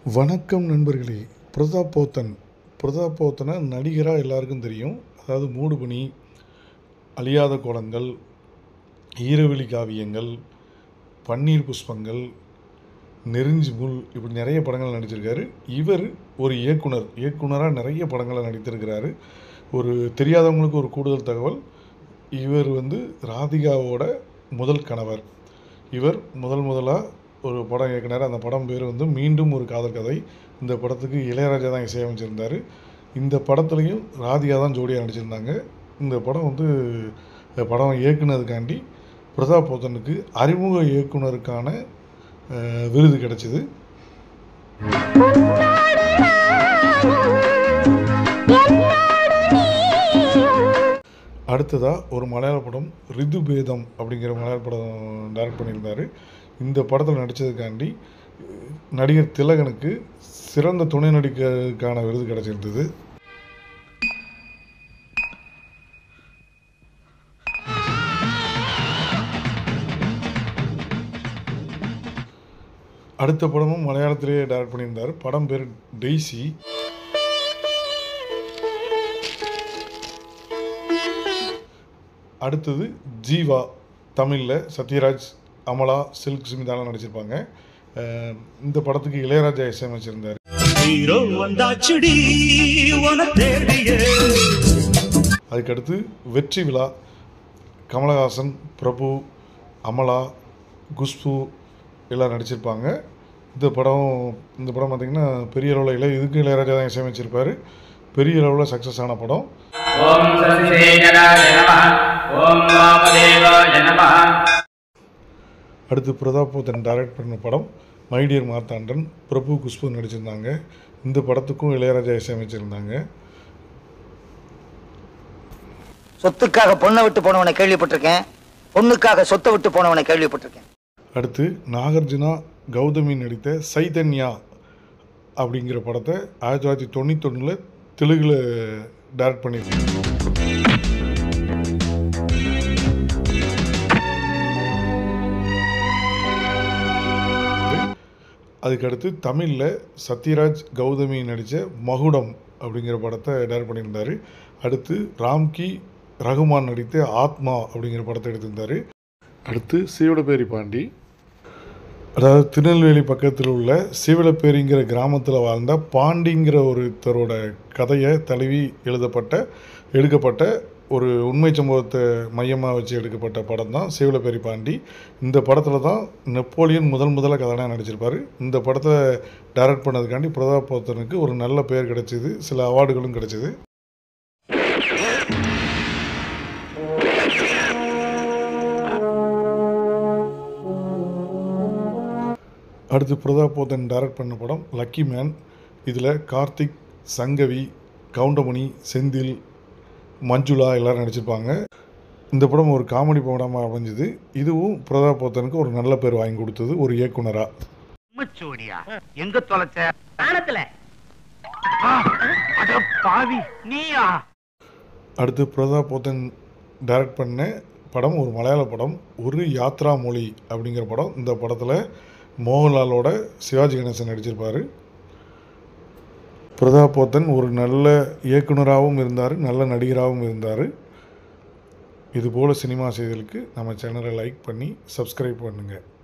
வணக்கம் நண்பர்களே பிரதாப் போத்தன் பிரதாப் போத்தனை நடிகராக எல்லாருக்கும் தெரியும் அதாவது மூடுபனி அழியாத கோலங்கள் ஈரவெளி காவியங்கள் பன்னீர் புஷ்பங்கள் நெருஞ்சி முள் இப்படி நிறைய படங்கள் நடிச்சிருக்காரு இவர் ஒரு இயக்குனர் இயக்குனராக நிறைய படங்களை நடித்திருக்கிறாரு ஒரு தெரியாதவங்களுக்கு ஒரு கூடுதல் தகவல் இவர் வந்து ராதிகாவோட முதல் கணவர் இவர் முதல் முதலாக ஒரு படம் இயக்குனார் அந்த படம் பேர் வந்து மீண்டும் ஒரு காதல் கதை இந்த படத்துக்கு இளையராஜா தான் இசையமைச்சிருந்தார் இந்த படத்துலையும் ராதிகா தான் ஜோடியாக நடிச்சிருந்தாங்க இந்த படம் வந்து இந்த படம் இயக்குனதுக்காண்டி பிரதாப் போத்தனுக்கு அறிமுக இயக்குனருக்கான அஹ், விருது கிடைச்சிது அடுத்ததாக ஒரு மலையாள படம் ரிது பேதம் அப்படிங்கிற மலையாள படம் டைரக்ட் பண்ணியிருந்தார் இந்த படத்தில் நடித்ததுக்காண்டி நடிகர் திலகனுக்கு சிறந்த துணை நடிகருக்கான விருது கிடைச்சிருந்தது அடுத்த படமும் மலையாளத்திலேயே டைரக்ட் பண்ணியிருந்தார் படம் பேர் டெய்ஸி அடுத்தது ஜீவா தமிழில் சத்யராஜ் அமலா சில்க் ஸ்மிதாலாம் நடிச்சிருப்பாங்க அஹ் இந்த படத்துக்கு இளையராஜா இசையமைச்சிருந்தார் ஹீரோ வந்தாச்சுடி உன தேடிய அதுக்கடுத்து வெற்றி விழா கமலஹாசன் பிரபு அமலா குஷ்பு எல்லாம் நடிச்சிருப்பாங்க இந்த படம் இந்த படம் பார்த்திங்கன்னா பெரிய அளவில் இல்லை இதுக்கு இளையராஜா தான் இசையமைச்சிருப்பார் பெரிய அளவில் சக்ஸஸ் ஆன படம் ॐ सतिशेखराय नमः ॐ वामदेवाय नमः அடுத்து பிரதாப் போத்தன் டைரக்ட் பண்ண படம் மைடியர் மார்த்தாண்டன் பிரபு குஷ்பு நடிச்சிருந்தாங்க இந்த படத்துக்கும் இளையராஜா இசையமைச்சிருந்தாங்க சொத்துக்காக பொண்ணை விட்டு போனவனை கேள்விப்பட்டிருக்கேன் பொண்ணுக்காக சொத்தை விட்டு போனவனை கேள்விப்பட்டிருக்கேன் அடுத்து நாகார்ஜுனா கௌதமி நடித்த சைதன்யா அப்படிங்கிற படத்தை ஆயிரத்தி தொள்ளாயிரத்தி தொண்ணூத்தொன்னில் தெலுங்கில் டைரக்ட் பண்ணியிருக்காங்க அதுக்கடுத்து தமிழில் சத்யராஜ் கௌதமி நடித்த மகுடம் அப்படிங்கிற படத்தை டைரக்ட் பண்ணியிருந்தார் அடுத்து ராம்கி ரகுமான் நடித்த ஆத்மா அப்படிங்கிற படத்தை எடுத்திருந்தார் அடுத்து சீவடபேரி பாண்டி அதாவது திருநெல்வேலி பக்கத்தில் உள்ள சீவலப்பேரிங்கிற கிராமத்தில் வாழ்ந்த பாண்டிங்கிற ஒருத்தரோட கதையை தழுவி எழுதப்பட்ட எடுக்கப்பட்ட ஒரு உண்மை சம்பவத்தை மையமாக வச்சு எடுக்கப்பட்ட படம் தான் சீவலப்பேரி பாண்டி இந்த படத்தில் தான் நெப்போலியன் முதல் முதல்ல கதாநாயகன் நடிச்சிருப்பார் இந்த படத்தை டைரக்ட் பண்ணதுக்காண்டி பிரதாப் போத்தனுக்கு ஒரு நல்ல பெயர் கிடைச்சிது சில அவார்டுகளும் கிடைச்சிது அடுத்து பிரதாப் போத்தன் டைரக்ட் பண்ண படம் லக்கி மேன் இதில் கார்த்திக் சங்கவி கவுண்டமணி செந்தில் மஞ்சுளா எல்லாரும் நடிச்சிருப்பாங்க இந்த படம் ஒரு காமெடி படமாக அமைஞ்சது இதுவும் பிரதாப் போத்தனுக்கு ஒரு நல்ல பேர் வாங்கி கொடுத்தது ஒரு இயக்குனராக உம்மச்சோடியா எங்க தொலைச்ச ஆனத்துல அட பாவி நீயா அடுத்து பிரதாப் போத்தன் டைரக்ட் பண்ண படம் ஒரு மலையாள படம் ஒரு யாத்ரா மொழி அப்படிங்கிற படம் இந்த படத்தில் மோகன்லாலோட சிவாஜி கணேசன் நடிச்சிருப்பார் பிரதாப் போத்தன் ஒரு நல்ல இயக்குனராகவும் இருந்தார் நல்ல நடிகராகவும் இருந்தார் இதுபோல் சினிமா செய்திகளுக்கு நம்ம சேனலை லைக் பண்ணி சப்ஸ்கிரைப் பண்ணுங்கள்